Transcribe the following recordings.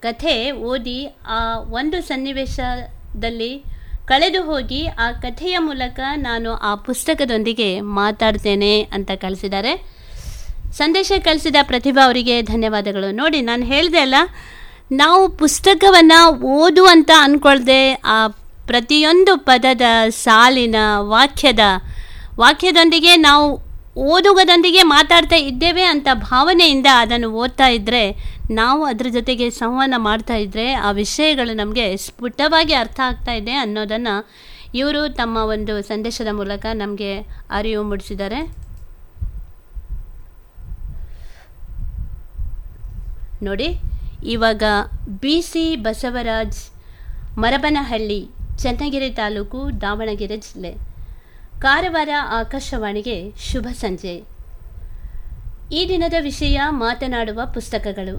ಕಥೆ ಓದಿ ಆ ಒಂದು ಸನ್ನಿವೇಶದಲ್ಲಿ ಕಳೆದು ಹೋಗಿ ಆ ಕಥೆಯ ಮೂಲಕ ನಾನು ಆ ಪುಸ್ತಕದೊಂದಿಗೆ ಮಾತಾಡ್ತೇನೆ ಅಂತ ಕಳಿಸಿದ್ದಾರೆ ಸಂದೇಶ ಕಳಿಸಿದ ಪ್ರತಿಭಾ ಅವರಿಗೆ ಧನ್ಯವಾದಗಳು ನೋಡಿ ನಾನು ಹೇಳಿದೆ ಅಲ್ಲ ನಾವು ಪುಸ್ತಕವನ್ನು ಓದು ಅಂತ ಅಂದ್ಕೊಳ್ದೆ ಆ ಪ್ರತಿಯೊಂದು ಪದದ ಸಾಲಿನ ವಾಕ್ಯದ ವಾಕ್ಯದೊಂದಿಗೆ ನಾವು ಓದುಗದೊಂದಿಗೆ ಮಾತಾಡ್ತಾ ಇದ್ದೇವೆ ಅಂತ ಭಾವನೆಯಿಂದ ಅದನ್ನು ಓದ್ತಾ ಇದ್ದರೆ ನಾವು ಅದ್ರ ಜೊತೆಗೆ ಸಂವಹನ ಮಾಡ್ತಾ ಇದ್ದರೆ ಆ ವಿಷಯಗಳು ನಮಗೆ ಸ್ಫುಟವಾಗಿ ಅರ್ಥ ಆಗ್ತಾ ಇದೆ ಅನ್ನೋದನ್ನು ಇವರು ತಮ್ಮ ಒಂದು ಸಂದೇಶದ ಮೂಲಕ ನಮಗೆ ಅರಿವು ಮೂಡಿಸಿದ್ದಾರೆ ನೋಡಿ ಇವಾಗ ಬಿ ಸಿ ಬಸವರಾಜ್ ಮರಬನಹಳ್ಳಿ ಚನ್ನಗಿರಿ ತಾಲೂಕು ದಾವಣಗೆರೆ ಜಿಲ್ಲೆ ಕಾರವಾರ ಆಕಾಶವಾಣಿಗೆ ಶುಭ ಸಂಜೆ ಈ ದಿನದ ವಿಷಯ ಮಾತನಾಡುವ ಪುಸ್ತಕಗಳು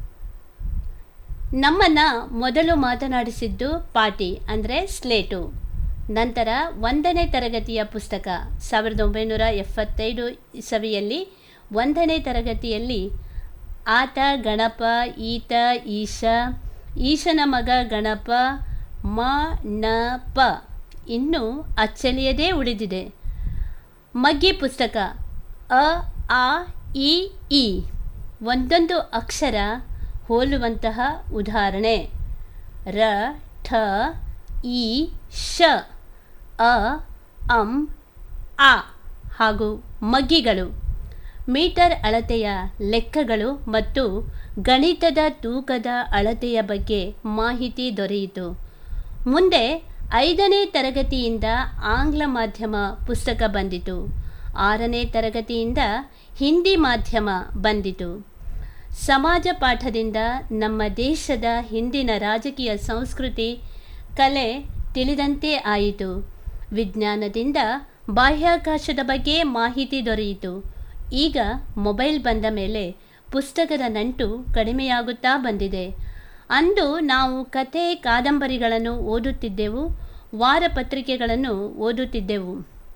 ನಮ್ಮನ್ನು ಮೊದಲು ಮಾತನಾಡಿಸಿದ್ದು ಪಾಟಿ ಅಂದರೆ ಸ್ಲೇಟು ನಂತರ ಒಂದನೇ ತರಗತಿಯ ಪುಸ್ತಕ ಸಾವಿರದ ಒಂಬೈನೂರ ಎಪ್ಪತ್ತೈದು ಇಸವಿಯಲ್ಲಿ ಒಂದನೇ ತರಗತಿಯಲ್ಲಿ ಆತ ಗಣಪ ಈತ ಈಶ ಈಶನ ಮಗ ಗಣಪ ಮ ನ ಪ ಇನ್ನೂ ಅಚ್ಚಳಿಯದೇ ಉಳಿದಿದೆ ಮಗ್ಗಿ ಪುಸ್ತಕ ಅ ಆ ಇ ಈ ಒಂದೊಂದು ಅಕ್ಷರ ಹೋಲುವಂತಹ ಉದಾಹರಣೆ ರ ಠ ಈ ಶ ಅ ಅಂ ಆ ಹಾಗೂ ಮಗ್ಗಿಗಳು ಮೀಟರ್ ಅಳತೆಯ ಲೆಕ್ಕಗಳು ಮತ್ತು ಗಣಿತದ ತೂಕದ ಅಳತೆಯ ಬಗ್ಗೆ ಮಾಹಿತಿ ದೊರೆಯಿತು ಮುಂದೆ ಐದನೇ ತರಗತಿಯಿಂದ ಆಂಗ್ಲ ಮಾಧ್ಯಮ ಪುಸ್ತಕ ಬಂದಿತು ಆರನೇ ತರಗತಿಯಿಂದ ಹಿಂದಿ ಮಾಧ್ಯಮ ಬಂದಿತು ಸಮಾಜ ಪಾಠದಿಂದ ನಮ್ಮ ದೇಶದ ಹಿಂದಿನ ರಾಜಕೀಯ ಸಂಸ್ಕೃತಿ ಕಲೆ ತಿಳಿದಂತೆ ಆಯಿತು ವಿಜ್ಞಾನದಿಂದ ಬಾಹ್ಯಾಕಾಶದ ಬಗ್ಗೆ ಮಾಹಿತಿ ದೊರೆಯಿತು ಈಗ ಮೊಬೈಲ್ ಬಂದ ಮೇಲೆ ಪುಸ್ತಕದ ನಂಟು ಕಡಿಮೆಯಾಗುತ್ತಾ ಬಂದಿದೆ ಅಂದು ನಾವು ಕತೆ ಕಾದಂಬರಿಗಳನ್ನು ಓದುತ್ತಿದ್ದೆವು ವಾರಪತ್ರಿಕೆಗಳನ್ನು ಓದುತ್ತಿದ್ದೆವು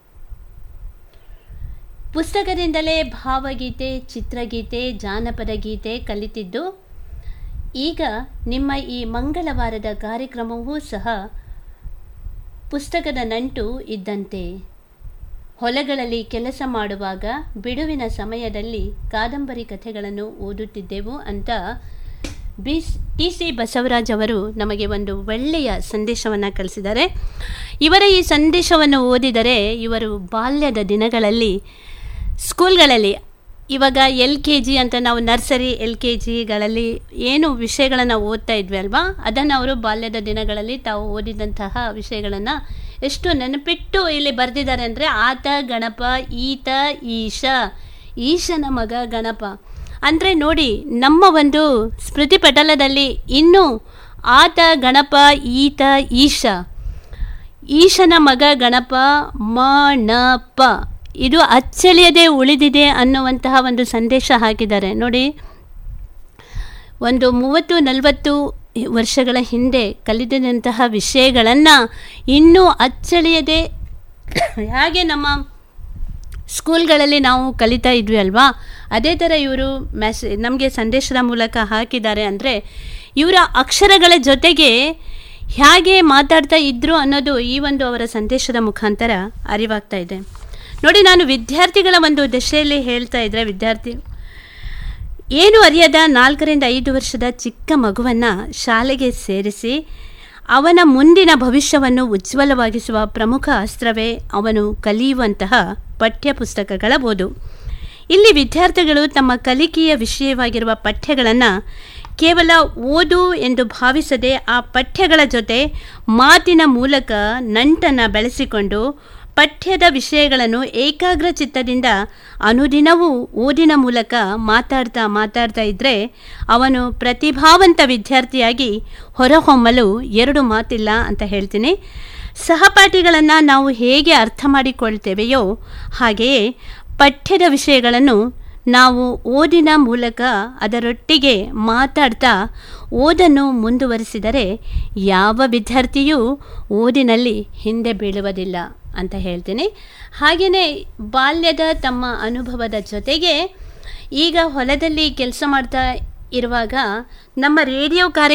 ಪುಸ್ತಕದಿಂದಲೇ ಭಾವಗೀತೆ ಚಿತ್ರಗೀತೆ ಜಾನಪದ ಗೀತೆ ಕಲಿತಿದ್ದು ಈಗ ನಿಮ್ಮ ಈ ಮಂಗಳವಾರದ ಕಾರ್ಯಕ್ರಮವೂ ಸಹ ಪುಸ್ತಕದ ನಂಟು ಇದ್ದಂತೆ ಹೊಲಗಳಲ್ಲಿ ಕೆಲಸ ಮಾಡುವಾಗ ಬಿಡುವಿನ ಸಮಯದಲ್ಲಿ ಕಾದಂಬರಿ ಕಥೆಗಳನ್ನು ಓದುತ್ತಿದ್ದೆವು ಅಂತ ಬಿ ಟಿ ಸಿ ಬಸವರಾಜ್ ಅವರು ನಮಗೆ ಒಂದು ಒಳ್ಳೆಯ ಸಂದೇಶವನ್ನು ಕಳಿಸಿದ್ದಾರೆ ಇವರ ಈ ಸಂದೇಶವನ್ನು ಓದಿದರೆ ಇವರು ಬಾಲ್ಯದ ದಿನಗಳಲ್ಲಿ ಸ್ಕೂಲ್ಗಳಲ್ಲಿ ಇವಾಗ ಎಲ್ ಕೆ ಜಿ ಅಂತ ನಾವು ನರ್ಸರಿ ಎಲ್ ಕೆ ಜಿಗಳಲ್ಲಿ ಏನು ವಿಷಯಗಳನ್ನು ಓದ್ತಾ ಇದ್ವಿ ಅಲ್ವಾ ಅದನ್ನು ಅವರು ಬಾಲ್ಯದ ದಿನಗಳಲ್ಲಿ ತಾವು ಓದಿದಂತಹ ವಿಷಯಗಳನ್ನು ಎಷ್ಟು ನೆನಪಿಟ್ಟು ಇಲ್ಲಿ ಬರೆದಿದ್ದಾರೆ ಅಂದರೆ ಆತ ಗಣಪ ಈತ ಈಶ ಈಶನ ಮಗ ಗಣಪ ಅಂದರೆ ನೋಡಿ ನಮ್ಮ ಒಂದು ಸ್ಮೃತಿ ಪಟಲದಲ್ಲಿ ಇನ್ನೂ ಆತ ಗಣಪ ಈತ ಈಶ ಈಶನ ಮಗ ಗಣಪ ಮ ಣ ಪ ಇದು ಅಚ್ಚಳಿಯದೆ ಉಳಿದಿದೆ ಅನ್ನುವಂತಹ ಒಂದು ಸಂದೇಶ ಹಾಕಿದ್ದಾರೆ ನೋಡಿ ಒಂದು ಮೂವತ್ತು ನಲವತ್ತು ವರ್ಷಗಳ ಹಿಂದೆ ಕಲಿತಿದಂತಹ ವಿಷಯಗಳನ್ನು ಇನ್ನೂ ಅಚ್ಚಳಿಯದೆ ಹಾಗೆ ನಮ್ಮ ಸ್ಕೂಲ್ಗಳಲ್ಲಿ ನಾವು ಕಲಿತಾ ಇದ್ವಿ ಅಲ್ವಾ ಅದೇ ಥರ ಇವರು ಮೆಸ್ ನಮಗೆ ಸಂದೇಶದ ಮೂಲಕ ಹಾಕಿದ್ದಾರೆ ಅಂದರೆ ಇವರ ಅಕ್ಷರಗಳ ಜೊತೆಗೆ ಹೇಗೆ ಮಾತಾಡ್ತಾ ಇದ್ದರು ಅನ್ನೋದು ಈ ಒಂದು ಅವರ ಸಂದೇಶದ ಮುಖಾಂತರ ಅರಿವಾಗ್ತಾ ಇದೆ ನೋಡಿ ನಾನು ವಿದ್ಯಾರ್ಥಿಗಳ ಒಂದು ದಶೆಯಲ್ಲಿ ಹೇಳ್ತಾ ಇದ್ದರೆ ವಿದ್ಯಾರ್ಥಿ ಏನು ಅರಿಯದ ನಾಲ್ಕರಿಂದ ಐದು ವರ್ಷದ ಚಿಕ್ಕ ಮಗುವನ್ನು ಶಾಲೆಗೆ ಸೇರಿಸಿ ಅವನ ಮುಂದಿನ ಭವಿಷ್ಯವನ್ನು ಉಜ್ವಲವಾಗಿಸುವ ಪ್ರಮುಖ ಅಸ್ತ್ರವೇ ಅವನು ಕಲಿಯುವಂತಹ ಪಠ್ಯಪುಸ್ತಕಗಳ ಓದು ಇಲ್ಲಿ ವಿದ್ಯಾರ್ಥಿಗಳು ತಮ್ಮ ಕಲಿಕೆಯ ವಿಷಯವಾಗಿರುವ ಪಠ್ಯಗಳನ್ನು ಕೇವಲ ಓದು ಎಂದು ಭಾವಿಸದೆ ಆ ಪಠ್ಯಗಳ ಜೊತೆ ಮಾತಿನ ಮೂಲಕ ನಂಟನ್ನು ಬೆಳೆಸಿಕೊಂಡು ಪಠ್ಯದ ವಿಷಯಗಳನ್ನು ಏಕಾಗ್ರ ಚಿತ್ತದಿಂದ ಅನುದಿನವೂ ಓದಿನ ಮೂಲಕ ಮಾತಾಡ್ತಾ ಮಾತಾಡ್ತಾ ಇದ್ದರೆ ಅವನು ಪ್ರತಿಭಾವಂತ ವಿದ್ಯಾರ್ಥಿಯಾಗಿ ಹೊರಹೊಮ್ಮಲು ಎರಡು ಮಾತಿಲ್ಲ ಅಂತ ಹೇಳ್ತೀನಿ ಸಹಪಾಠಿಗಳನ್ನು ನಾವು ಹೇಗೆ ಅರ್ಥ ಮಾಡಿಕೊಳ್ತೇವೆಯೋ ಹಾಗೆಯೇ ಪಠ್ಯದ ವಿಷಯಗಳನ್ನು ನಾವು ಓದಿನ ಮೂಲಕ ಅದರೊಟ್ಟಿಗೆ ಮಾತಾಡ್ತಾ ಓದನ್ನು ಮುಂದುವರಿಸಿದರೆ ಯಾವ ವಿದ್ಯಾರ್ಥಿಯೂ ಓದಿನಲ್ಲಿ ಹಿಂದೆ ಬೀಳುವುದಿಲ್ಲ ಅಂತ ಹೇಳ್ತೀನಿ ಹಾಗೆಯೇ ಬಾಲ್ಯದ ತಮ್ಮ ಅನುಭವದ ಜೊತೆಗೆ ಈಗ ಹೊಲದಲ್ಲಿ ಕೆಲಸ ಮಾಡ್ತಾ ಇರುವಾಗ ನಮ್ಮ ರೇಡಿಯೋ ಕಾರ್ಯ